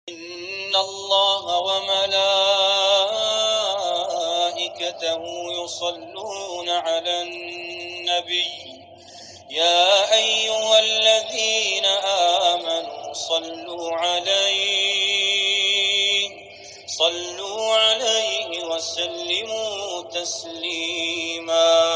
إن الله وملائكته يصلون على النبي يا أيها الذين آمنوا صلوا عليه صلوا عليه وسلموا تسليما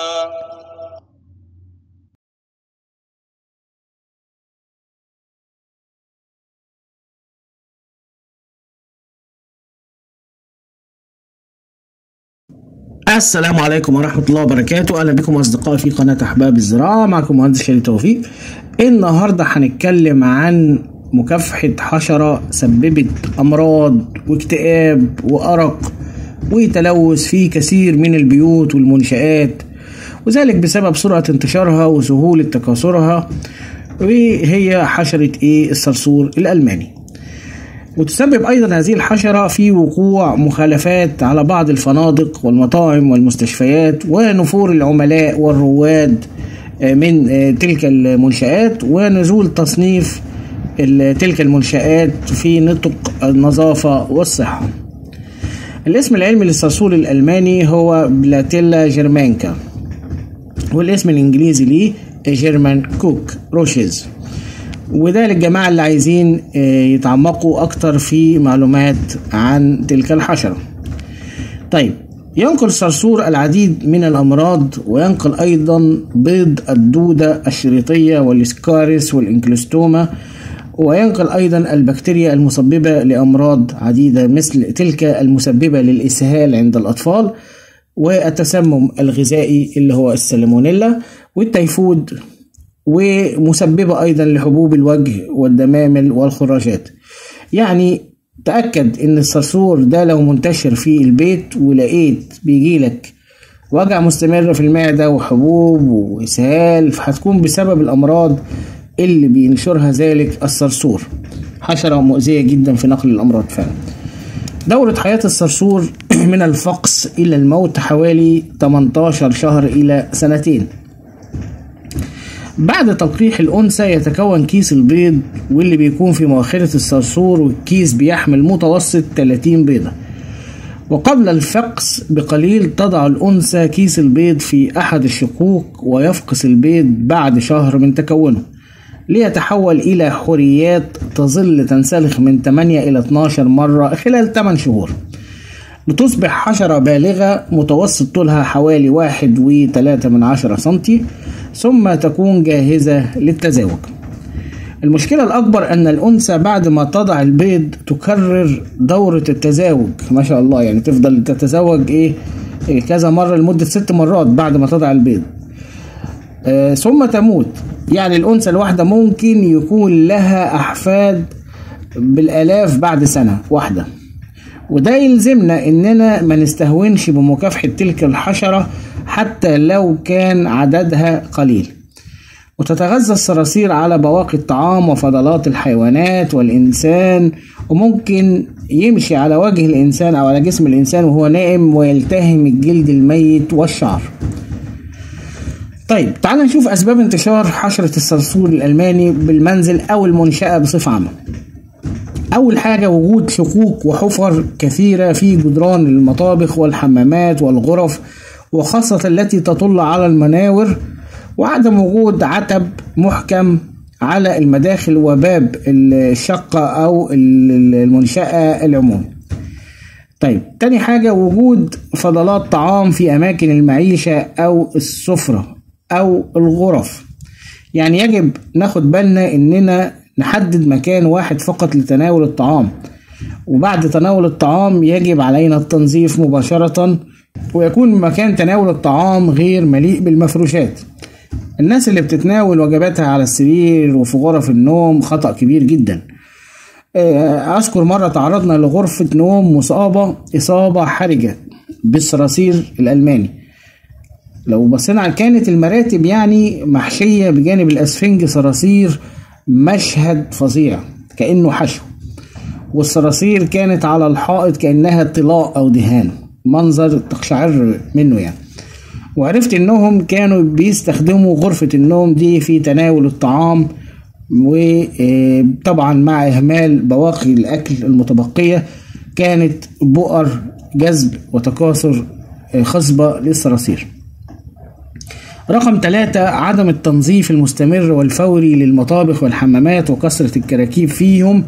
السلام عليكم ورحمة الله وبركاته أهلا بكم أصدقائي في قناة أحباب الزراعة معكم مهندس شريف توفيق النهاردة هنتكلم عن مكافحة حشرة سببت أمراض واكتئاب وأرق وتلوث في كثير من البيوت والمنشآت وذلك بسبب سرعة انتشارها وسهولة تكاثرها وهي حشرة إيه الصرصور الألماني وتسبب أيضا هذه الحشرة في وقوع مخالفات على بعض الفنادق والمطاعم والمستشفيات ونفور العملاء والرواد من تلك المنشآت ونزول تصنيف تلك المنشآت في نطق النظافة والصحة الاسم العلمي للصرصور الألماني هو بلاتيلا جيرمانكا والاسم الإنجليزي ليه جيرمان كوك روشيز وده للجماعة اللي عايزين يتعمقوا أكتر في معلومات عن تلك الحشرة طيب ينقل الصرصور العديد من الأمراض وينقل أيضا بيض الدودة الشريطية والإسكاريس والإنكلوستوما وينقل أيضا البكتيريا المسببة لأمراض عديدة مثل تلك المسببة للإسهال عند الأطفال والتسمم الغذائي اللي هو السالمونيلا والتيفود ومسببة أيضا لحبوب الوجه والدمامل والخراجات يعني تأكد إن الصرصور ده لو منتشر في البيت ولقيت بيجيلك وجع مستمر في المعدة وحبوب وإسهال فهتكون بسبب الأمراض اللي بينشرها ذلك الصرصور حشرة مؤذية جدا في نقل الأمراض فعلا دورة حياة الصرصور من الفقس إلى الموت حوالي 18 شهر إلى سنتين بعد تلقيح الأنثى يتكون كيس البيض واللي بيكون في مؤخرة الصرصور والكيس بيحمل متوسط 30 بيضة وقبل الفقس بقليل تضع الأنثى كيس البيض في أحد الشقوق ويفقس البيض بعد شهر من تكونه ليتحول إلى حريات تظل تنسلخ من 8 إلى 12 مرة خلال 8 شهور لتصبح حشرة بالغة متوسط طولها حوالي واحد وتلاتة من عشرة سنتي ثم تكون جاهزة للتزاوج المشكلة الأكبر أن الأنثى بعد ما تضع البيض تكرر دورة التزاوج ما شاء الله يعني تفضل تتزوج إيه, إيه كذا مرة لمدة ست مرات بعد ما تضع البيض آه ثم تموت يعني الأنثى الواحدة ممكن يكون لها أحفاد بالآلاف بعد سنة واحدة وده يلزمنا اننا ما نستهونش بمكافحة تلك الحشرة حتى لو كان عددها قليل وتتغذى الصراصير على بواقي الطعام وفضلات الحيوانات والإنسان وممكن يمشي على وجه الإنسان أو على جسم الإنسان وهو نائم ويلتهم الجلد الميت والشعر طيب تعال نشوف أسباب انتشار حشرة الصرصور الألماني بالمنزل أو المنشأة بصفة عامة أول حاجة وجود شقوق وحفر كثيرة في جدران المطابخ والحمامات والغرف وخاصة التي تطل على المناور وعدم وجود عتب محكم على المداخل وباب الشقة أو المنشأة العمومي طيب تاني حاجة وجود فضلات طعام في أماكن المعيشة أو السفرة أو الغرف يعني يجب ناخد بالنا إننا نحدد مكان واحد فقط لتناول الطعام وبعد تناول الطعام يجب علينا التنظيف مباشرة ويكون مكان تناول الطعام غير مليء بالمفروشات الناس اللي بتتناول وجباتها على السرير وفي غرف النوم خطأ كبير جدا أذكر مرة تعرضنا لغرفة نوم مصابة إصابة حرجة بالصراصير الألماني لو بصينا على كانت المراتب يعني محشية بجانب الأسفنج صراصير مشهد فظيع كأنه حشو والصراصير كانت على الحائط كأنها طلاء أو دهان منظر تقشعر منه يعني وعرفت انهم كانوا بيستخدموا غرفة النوم دي في تناول الطعام وطبعا مع إهمال بواقي الأكل المتبقية كانت بؤر جذب وتكاثر خصبة للصراصير رقم ثلاثة عدم التنظيف المستمر والفوري للمطابخ والحمامات وكثرة الكراكيب فيهم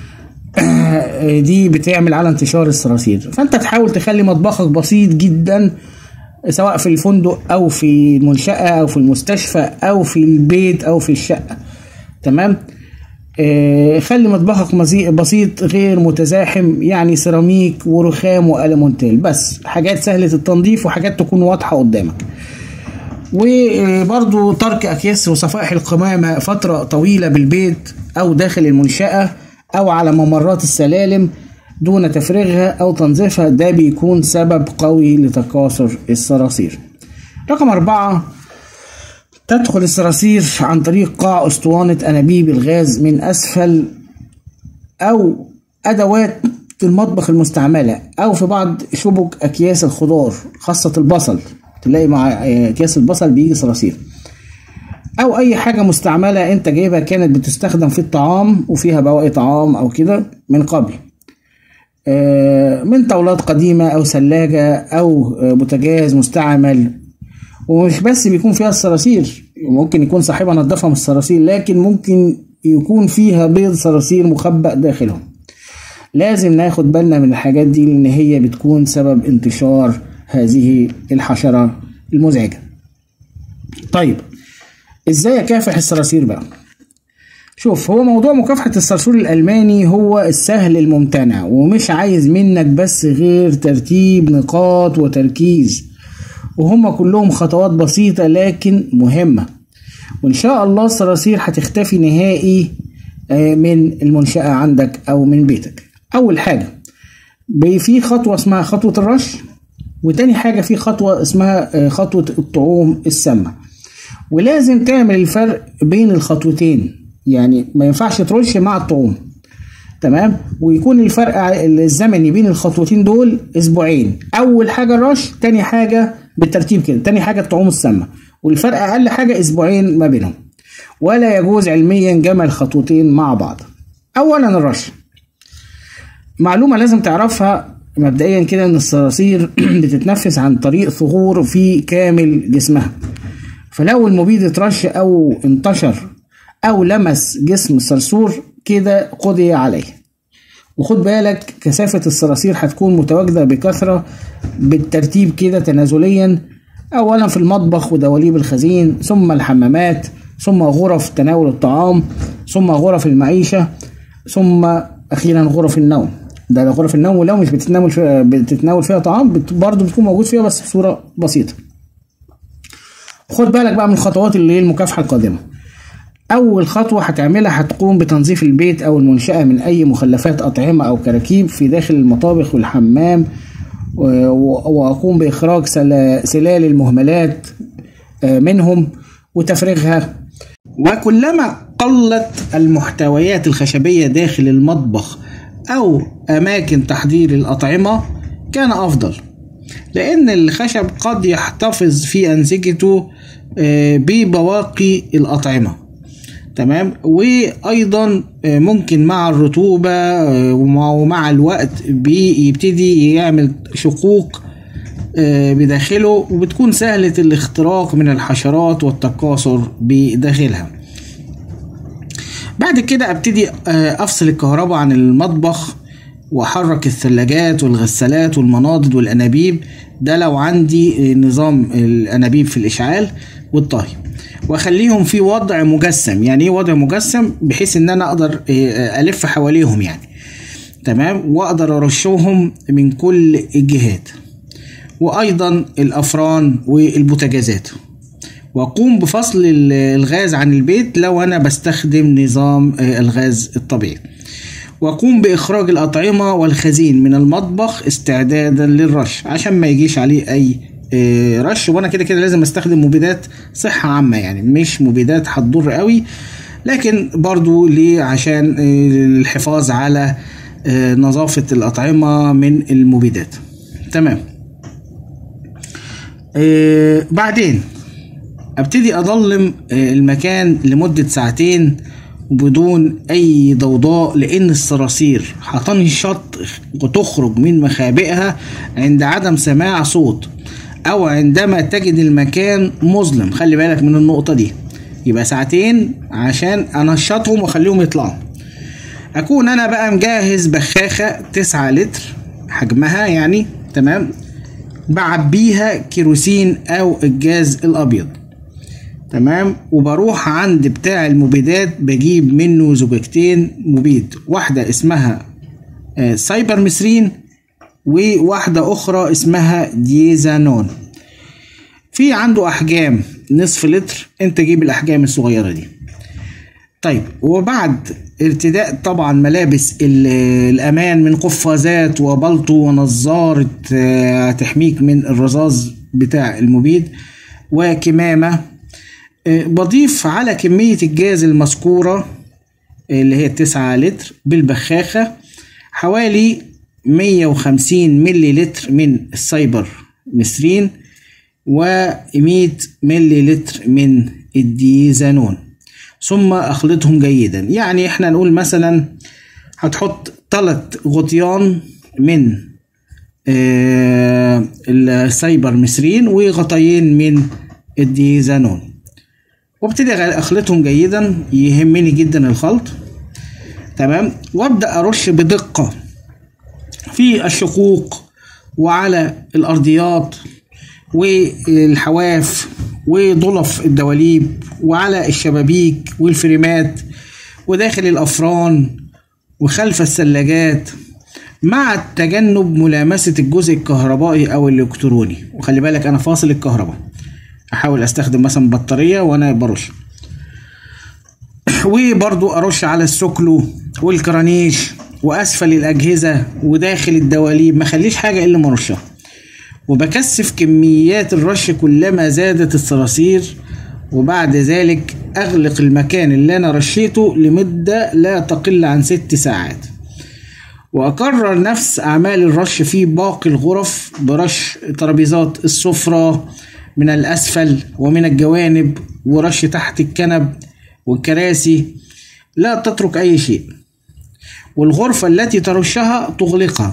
دي بتعمل على انتشار الصراصير فانت تحاول تخلي مطبخك بسيط جدا سواء في الفندق او في المنشأة او في المستشفى او في البيت او في الشقة تمام آه خلي مطبخك بسيط غير متزاحم يعني سيراميك ورخام والمونتيل بس حاجات سهلة التنظيف وحاجات تكون واضحة قدامك وبرضو ترك أكياس وصفائح القمامة فترة طويلة بالبيت أو داخل المنشأة أو على ممرات السلالم دون تفريغها أو تنظيفها ده بيكون سبب قوي لتكاثر الصراصير رقم أربعة تدخل الصراصير عن طريق قاع أسطوانة أنابيب الغاز من أسفل أو أدوات المطبخ المستعملة أو في بعض شبك أكياس الخضار خاصة البصل تلاقي مع أكياس البصل بيجي صراصير او اي حاجة مستعملة انت جايبها كانت بتستخدم في الطعام وفيها بواقي طعام او كده من قبل من طاولات قديمة او ثلاجة او بوتاجاز مستعمل ومش بس بيكون فيها الصراصير ممكن يكون صاحبها نظفها من الصراصير لكن ممكن يكون فيها بيض صراصير مخبأ داخلهم لازم ناخد بالنا من الحاجات دي لان هي بتكون سبب انتشار هذه الحشرة المزعجة طيب ازاي اكافح الصراصير بقى شوف هو موضوع مكافحة الصرصور الألماني هو السهل الممتنع ومش عايز منك بس غير ترتيب نقاط وتركيز وهم كلهم خطوات بسيطة لكن مهمة وإن شاء الله الصراصير هتختفي نهائي من المنشأة عندك أو من بيتك أول حاجة في خطوة اسمها خطوة الرش وتاني حاجة في خطوة اسمها خطوة الطعوم السامة ولازم تعمل الفرق بين الخطوتين يعني ما ينفعش ترش مع الطعوم تمام ويكون الفرق الزمني بين الخطوتين دول اسبوعين اول حاجه الرش تاني حاجه بالترتيب كده تاني حاجه الطعوم السامه والفرق اقل حاجه اسبوعين ما بينهم ولا يجوز علميا جمع الخطوتين مع بعض اولا الرش معلومه لازم تعرفها مبدئيا كده ان الصراصير بتتنفس عن طريق ثغور في كامل جسمها فلو المبيد اترش او انتشر او لمس جسم الصرصور كده قضي عليه وخد بالك كثافة الصراصير هتكون متواجدة بكثرة بالترتيب كده تنازليا اولا في المطبخ ودواليب الخزين ثم الحمامات ثم غرف تناول الطعام ثم غرف المعيشة ثم اخيرا غرف النوم ده غرف النوم ولو مش بتتناول فيها بتتناول فيها طعام بت برضه بتكون موجود فيها بس بصورة بسيطة خد بالك بقى من الخطوات اللي هي المكافحة القادمة أول خطوة هتعملها هتقوم بتنظيف البيت أو المنشأة من أي مخلفات أطعمة أو كراكيب في داخل المطابخ والحمام وأقوم بإخراج سلال المهملات منهم وتفريغها وكلما قلت المحتويات الخشبية داخل المطبخ أو أماكن تحضير الأطعمة كان أفضل لأن الخشب قد يحتفظ في أنسجته ببواقي الأطعمة تمام وأيضا ممكن مع الرطوبة ومع الوقت بيبتدي يعمل شقوق بداخله وبتكون سهلة الاختراق من الحشرات والتكاثر بداخلها بعد كده ابتدي افصل الكهرباء عن المطبخ واحرك الثلاجات والغسالات والمناضد والانابيب ده لو عندي نظام الانابيب في الاشعال والطهي واخليهم في وضع مجسم يعني ايه وضع مجسم بحيث ان انا اقدر الف حواليهم يعني تمام واقدر ارشهم من كل الجهات وايضا الافران والبوتاجازات واقوم بفصل الغاز عن البيت لو انا بستخدم نظام الغاز الطبيعي واقوم باخراج الاطعمه والخزين من المطبخ استعدادا للرش عشان ما يجيش عليه اي رش وانا كده كده لازم استخدم مبيدات صحه عامه يعني مش مبيدات هتضر قوي لكن برضو ليه عشان الحفاظ على نظافه الاطعمه من المبيدات تمام بعدين ابتدي اضلم المكان لمدة ساعتين بدون اي ضوضاء لان الصراصير هتنشط وتخرج من مخابئها عند عدم سماع صوت او عندما تجد المكان مظلم خلي بالك من النقطة دي يبقى ساعتين عشان انشطهم واخليهم يطلعوا اكون انا بقى مجهز بخاخة تسعة لتر حجمها يعني تمام بعبيها كيروسين او الجاز الابيض تمام وبروح عند بتاع المبيدات بجيب منه زجاجتين مبيد واحدة اسمها آه، سايبر مسرين وواحدة أخرى اسمها ديزانون في عنده أحجام نصف لتر أنت جيب الأحجام الصغيرة دي طيب وبعد ارتداء طبعا ملابس ال- الأمان من قفازات وبلطو ونظارة آه، تحميك من الرذاذ بتاع المبيد وكمامة آه، بضيف على كمية الجاز المذكورة اللي هي التسعة لتر بالبخاخة حوالي 150 ملي لتر من السايبر مصرين و100 ملي لتر من الديزانون ثم اخلطهم جيدا يعني احنا نقول مثلا هتحط ثلاث غطيان من آه، السايبر مصرين وغطيين من الديزانون وابتدي اخلطهم جيدا يهمني جدا الخلط تمام وابدا ارش بدقه في الشقوق وعلى الارضيات والحواف وضلف الدواليب وعلى الشبابيك والفريمات وداخل الافران وخلف الثلاجات مع تجنب ملامسة الجزء الكهربائي أو الإلكتروني وخلي بالك أنا فاصل الكهرباء أحاول أستخدم مثلا بطارية وأنا برش وبرضو أرش على السكلو والكرانيش وأسفل الأجهزة وداخل الدواليب ما خليش حاجة إلا ما أرشها وبكثف كميات الرش كلما زادت الصراصير وبعد ذلك أغلق المكان اللي أنا رشيته لمدة لا تقل عن ست ساعات وأكرر نفس أعمال الرش في باقي الغرف برش ترابيزات السفرة من الأسفل ومن الجوانب ورش تحت الكنب والكراسي لا تترك أي شيء والغرفة التي ترشها تغلقها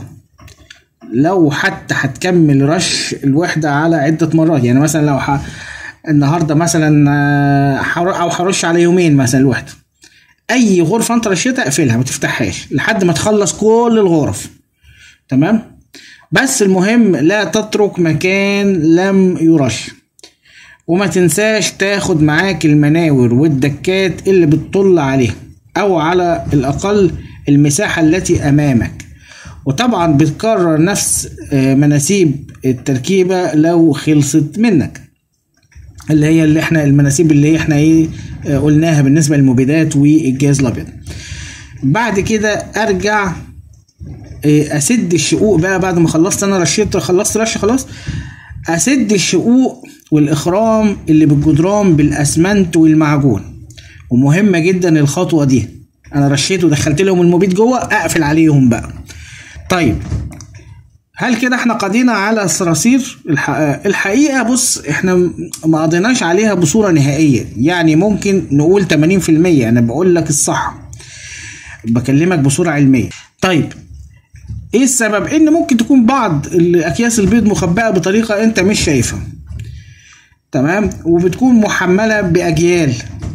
لو حتى هتكمل رش الوحدة على عدة مرات يعني مثلا لو ح... النهارده مثلا آه، حر- او هرش على يومين مثلا الوحدة اي غرفة انت رشيتها اقفلها ما تفتحهاش لحد ما تخلص كل الغرف تمام بس المهم لا تترك مكان لم يرش وما تنساش تاخد معاك المناور والدكات اللي بتطل عليها او على الاقل المساحة التي امامك وطبعا بتكرر نفس آه، مناسيب التركيبة لو خلصت منك اللي هي اللي احنا المناسيب اللي احنا ايه آه، قلناها بالنسبة للمبيدات والجاز الابيض بعد كده ارجع آه، اسد الشقوق بقى بعد ما خلصت انا رشيت خلصت رش خلاص اسد الشقوق والاخرام اللي بالجدران بالاسمنت والمعجون ومهمة جدا الخطوة دي انا رشيت ودخلت لهم المبيد جوه اقفل عليهم بقى طيب هل كده احنا قضينا على الصراصير الح... الحقيقه بص احنا م- ما قضيناش عليها بصوره نهائيه يعني ممكن نقول 80% انا بقول لك الصح بكلمك بصوره علميه طيب ايه السبب ان ممكن تكون بعض الاكياس البيض مخبأة بطريقه انت مش شايفها تمام وبتكون محمله باجيال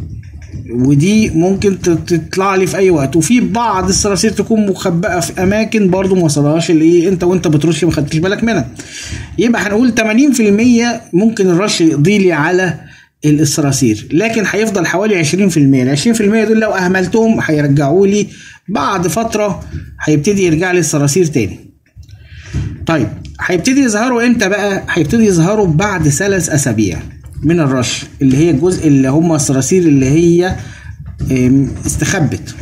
ودي ممكن ت- تطلع لي في اي وقت وفي بعض الصراصير تكون مخبأة في اماكن برضو ما وصلهاش اللي انت وانت بترش ما خدتش بالك منها يبقى هنقول 80% ممكن الرش يقضي لي على الصراصير لكن هيفضل حوالي 20% ال 20% دول لو اهملتهم هيرجعوا لي بعد فتره هيبتدي يرجع لي الصراصير تاني طيب هيبتدي يظهروا امتى بقى هيبتدي يظهروا بعد ثلاث اسابيع من الرش اللي هي الجزء اللي هم الصراصير اللي هي ام، استخبت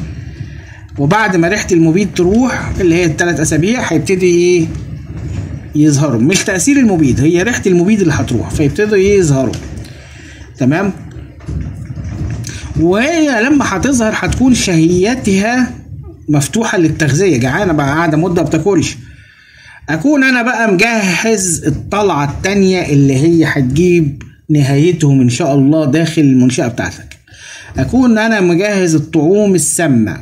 وبعد ما ريحه المبيد تروح اللي هي الثلاث اسابيع هيبتدي ايه يظهروا مش تاثير المبيد هي ريحه المبيد اللي هتروح فيبتدوا ايه يظهروا تمام وهي لما هتظهر هتكون شهيتها مفتوحه للتغذيه جعانه بقى قاعده مده ما بتاكلش اكون انا بقى مجهز الطلعه التانية اللي هي هتجيب نهايتهم ان شاء الله داخل المنشاه بتاعتك اكون انا مجهز الطعوم السامه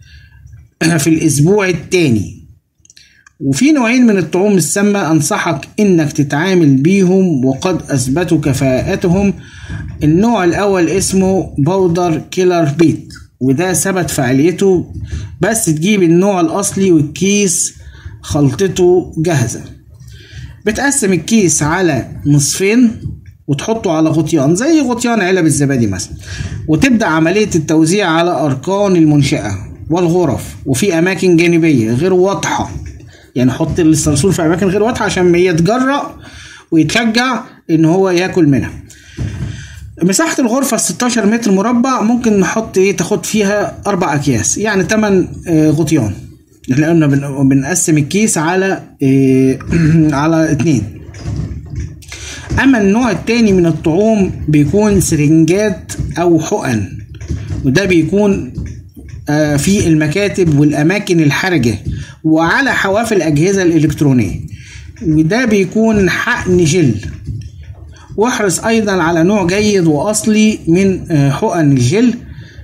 في الاسبوع الثاني وفي نوعين من الطعوم السامة أنصحك إنك تتعامل بيهم وقد أثبتوا كفاءتهم النوع الأول اسمه بودر كيلر بيت وده ثبت فعاليته بس تجيب النوع الأصلي والكيس خلطته جاهزة بتقسم الكيس على نصفين وتحطه على غطيان زي غطيان علب الزبادي مثلا وتبدأ عملية التوزيع على أركان المنشأة والغرف وفي أماكن جانبية غير واضحة يعني حط الصرصور في أماكن غير واضحة عشان ما يتجرأ ويتشجع إن هو ياكل منها مساحة الغرفة 16 متر مربع ممكن نحط ايه تاخد فيها أربع أكياس يعني 8 غطيان احنا قلنا بنقسم الكيس على إيه على اتنين اما النوع التاني من الطعوم بيكون سرنجات او حقن وده بيكون آه في المكاتب والاماكن الحرجه وعلى حواف الاجهزه الالكترونيه وده بيكون حقن جل واحرص ايضا على نوع جيد واصلي من آه حقن الجل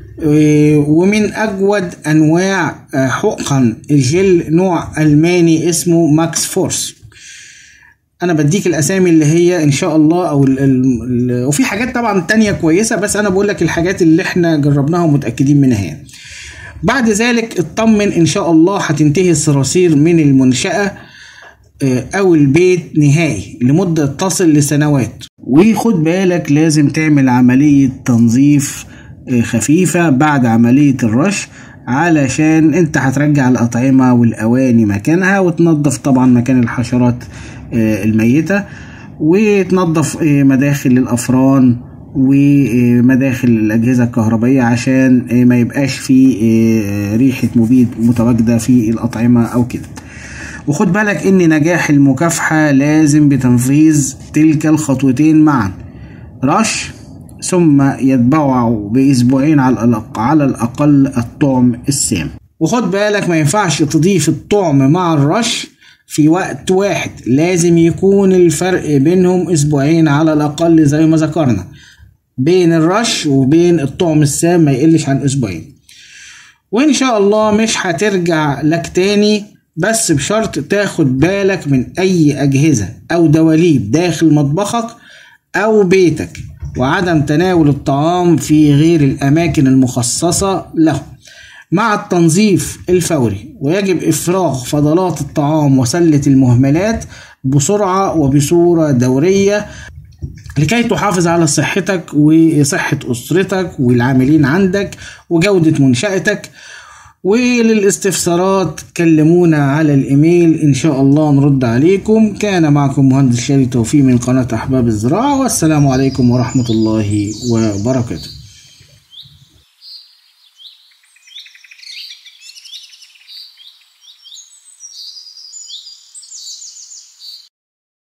ومن اجود انواع حقن الجل نوع الماني اسمه ماكس فورس انا بديك الاسامي اللي هي ان شاء الله او ال ال وفي حاجات طبعا تانية كويسه بس انا بقول لك الحاجات اللي احنا جربناها ومتاكدين منها يعني. بعد ذلك اطمن ان شاء الله هتنتهي الصراصير من المنشاه او البيت نهائي لمده تصل لسنوات وخد بالك لازم تعمل عمليه تنظيف خفيفة بعد عملية الرش علشان انت هترجع الأطعمة والأواني مكانها وتنظف طبعا مكان الحشرات الميتة وتنظف مداخل الأفران ومداخل الأجهزة الكهربائية عشان ما يبقاش في ريحة مبيد متواجدة في الأطعمة أو كده وخد بالك ان نجاح المكافحة لازم بتنفيذ تلك الخطوتين معا رش ثم يتبعه بأسبوعين على الأقل, على الأقل الطعم السام وخد بالك ما ينفعش تضيف الطعم مع الرش في وقت واحد لازم يكون الفرق بينهم أسبوعين على الأقل زي ما ذكرنا بين الرش وبين الطعم السام ما يقلش عن أسبوعين وإن شاء الله مش هترجع لك تاني بس بشرط تاخد بالك من أي أجهزة أو دواليب داخل مطبخك أو بيتك وعدم تناول الطعام في غير الأماكن المخصصة له مع التنظيف الفوري ويجب إفراغ فضلات الطعام وسلة المهملات بسرعة وبصورة دورية لكي تحافظ على صحتك وصحة أسرتك والعاملين عندك وجودة منشأتك وللاستفسارات كلمونا على الإيميل إن شاء الله نرد عليكم كان معكم مهندس شادي توفيق من قناة أحباب الزراعة والسلام عليكم ورحمة الله وبركاته